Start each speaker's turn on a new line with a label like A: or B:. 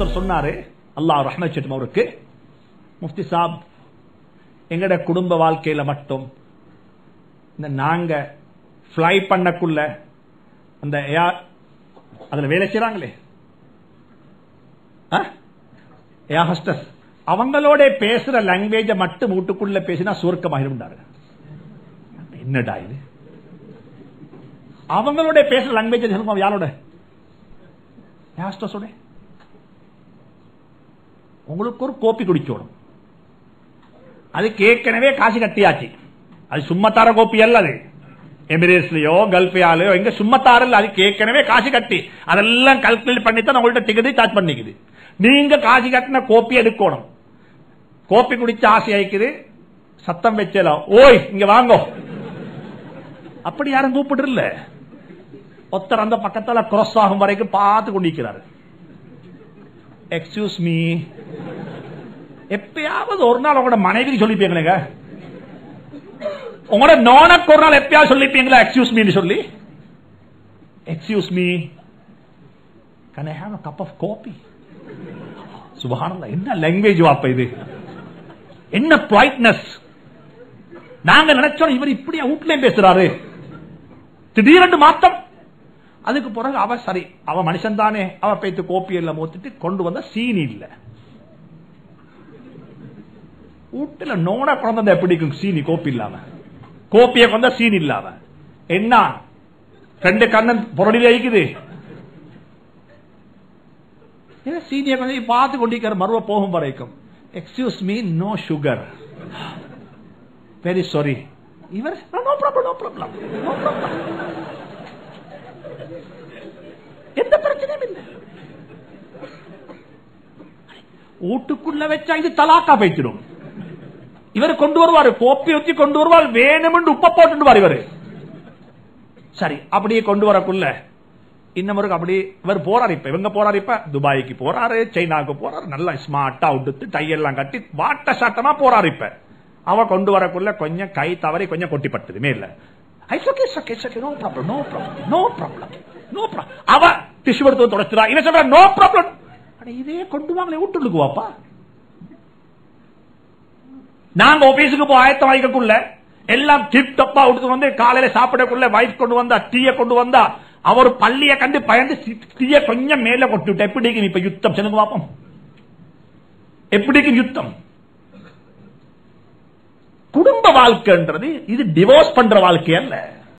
A: ஒருத்தர் சொன்னாரு அல்லாஹ் ரஹ்மத் செட்டும் அவருக்கு முஃப்தி சாப் எங்கட குடும்ப வாழ்க்கையில மட்டும் இந்த நாங்க ஃப்ளை பண்ணக்குள்ள அந்த ஏர் அதுல வேலை செய்யறாங்களே ஏர் ஹஸ்டஸ் அவங்களோட பேசுற லாங்குவேஜ மட்டும் வீட்டுக்குள்ள பேசினா சுருக்கமாகிருந்தாரு என்னடா இது அவங்களோட பேசுற லாங்குவேஜ் சொல்லுங்க யாரோட ஏர் ஹஸ்டஸோட உங்களுக்கு ஒரு கோப்பி குடிக்கணும் அதுக்கு ஏற்கனவே காசு கட்டியாச்சு அது சும்மா தர கோப்பி அல்ல அது எமிரேட்ஸ்லயோ கல்ஃபியாலயோ எங்க சும்மா தாரல அதுக்கு ஏற்கனவே காசு கட்டி அதெல்லாம் கல்குலேட் பண்ணி தான் உங்கள்ட்ட டிக்கெட் சார்ஜ் பண்ணிக்குது நீங்க காசு கட்டின கோப்பி எடுக்கணும் கோப்பி குடிச்சு ஆசை ஆயிக்குது சத்தம் வச்சலாம் ஓய் இங்க வாங்கோ அப்படி யாரும் கூப்பிடுறல ஒருத்தர் அந்த பக்கத்துல கிராஸ் ஆகும் வரைக்கும் பார்த்து கொண்டிருக்கிறாரு எக்ஸ்கியூஸ் மீ எப்பயாவது ஒரு நாள் உங்களோட மனைவி சொல்லிப்பீங்களேங்க உங்களோட நோனக்கு ஒரு நாள் எப்பயாவது சொல்லிப்பீங்களா எக்ஸ்கியூஸ் மீ சொல்லி excuse me can I have a cup of coffee சுபஹானல்லாஹ் என்ன லாங்குவேஜ் வாப்ப இது என்ன பொலைட்னஸ் நாங்க நினைச்சோம் இவர் இப்படியா வீட்லயும் பேசுறாரு திடீரென்று மாத்தம் அதுக்கு பிறகு அவ சரி அவ மனுஷன் தானே அவ பேத்து கோப்பி எல்லாம் மூத்திட்டு கொண்டு வந்த சீனி இல்ல வீட்டுல நோன குழந்தை எப்படிக்கும் சீனி கோப்பி இல்லாம கோப்பிய கொண்ட சீனி இல்லாம என்ன ரெண்டு கண்ணன் பொருளில் அழிக்குது சீனியை கொஞ்சம் பார்த்து கொண்டிருக்கிற மருவ போகும் வரைக்கும் excuse me no sugar very sorry இவர் நோ ப்ராப்ளம் நோ ப்ராப்ளம் எந்த பிரச்சனையும் இல்லை வீட்டுக்குள்ள வச்சா இது தலாக்கா போய்த்திடும் இவர் கொண்டு வருவாரு கோப்பி வச்சு கொண்டு வருவார் வேணும்னு உப்ப போட்டுவார் இவர் சரி அப்படியே கொண்டு வரக்குள்ள இன்னமருக்கு அப்படி இவர் போறாரு இப்ப இவங்க போறாரு இப்ப துபாய்க்கு போறாரு சைனாவுக்கு போறாரு நல்லா ஸ்மார்ட்டா உடுத்து டையெல்லாம் கட்டி வாட்ட சாட்டமா போறாரு இப்ப அவ கொண்டு வரக்குள்ள கொஞ்சம் கை தவறி கொஞ்சம் கொட்டி பட்டுது மேல no problem no problem no problem no problem அவ டிஷ்யூ எடுத்து தொடச்சுறா இவன் சொல்ற நோ ப்ராப்ளம் இதே கொண்டு வாங்களே வீட்டுக்கு வாப்பா நாங்க ஆபீஸுக்கு போ ஆயத்தம் வாங்கிக்கக்குள்ள எல்லாம் டிப் டப்பா எடுத்து வந்து காலையில சாப்பிடக்குள்ள வைஃப் கொண்டு வந்தா டீய கொண்டு வந்தா அவர் பள்ளிய கண்டு பயந்து டீய கொஞ்சம் மேல கொட்டு எப்படிக்கு இப்ப யுத்தம் சொல்லுங்க பாப்போம் எப்படிக்கு யுத்தம் குடும்ப வாழ்க்கைன்றது இது டிவோர்ஸ் பண்ற வாழ்க்கை அல்ல